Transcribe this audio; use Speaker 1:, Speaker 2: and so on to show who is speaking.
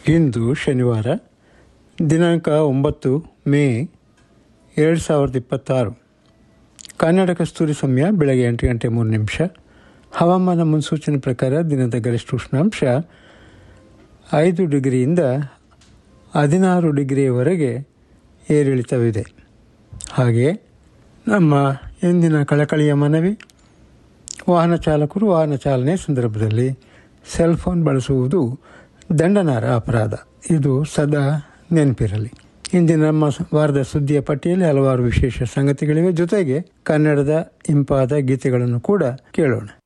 Speaker 1: ಇಂದು ಶನಿವಾರ ದಿನಾಂಕ ಒಂಬತ್ತು ಮೇ ಎರಡು ಸಾವಿರದ ಇಪ್ಪತ್ತಾರು ಕನ್ನಡ ಕಸ್ತೂರಿ ಸಮಯ ಬೆಳಗ್ಗೆ ಎಂಟು ಗಂಟೆ ಮೂರು ನಿಮಿಷ ಹವಾಮಾನ ಮುನ್ಸೂಚನೆ ಪ್ರಕಾರ ದಿನದ ಗರಿಷ್ಠ ಉಷ್ಣಾಂಶ ಐದು ಡಿಗ್ರಿಯಿಂದ ಹದಿನಾರು ಡಿಗ್ರಿಯವರೆಗೆ ಏರಿಳಿತವಿದೆ ಹಾಗೆ ನಮ್ಮ ಇಂದಿನ ಕಳಕಳಿಯ ಮನವಿ ವಾಹನ ಚಾಲಕರು ವಾಹನ ಚಾಲನೆ ಸಂದರ್ಭದಲ್ಲಿ ಸೆಲ್ ಫೋನ್ ಬಳಸುವುದು ದಂಡನಾರ ಅಪರಾಧ ಇದು ಸದಾ ನೆನಪಿರಲಿ ಇಂದಿನ ನಮ್ಮ ವಾರದ ಸುದ್ದಿಯ ಪಟ್ಟಿಯಲ್ಲಿ ಹಲವಾರು ವಿಶೇಷ ಸಂಗತಿಗಳಿವೆ ಜೊತೆಗೆ ಕನ್ನಡದ ಇಂಪಾದ ಗೀತೆಗಳನ್ನು ಕೂಡ ಕೇಳೋಣ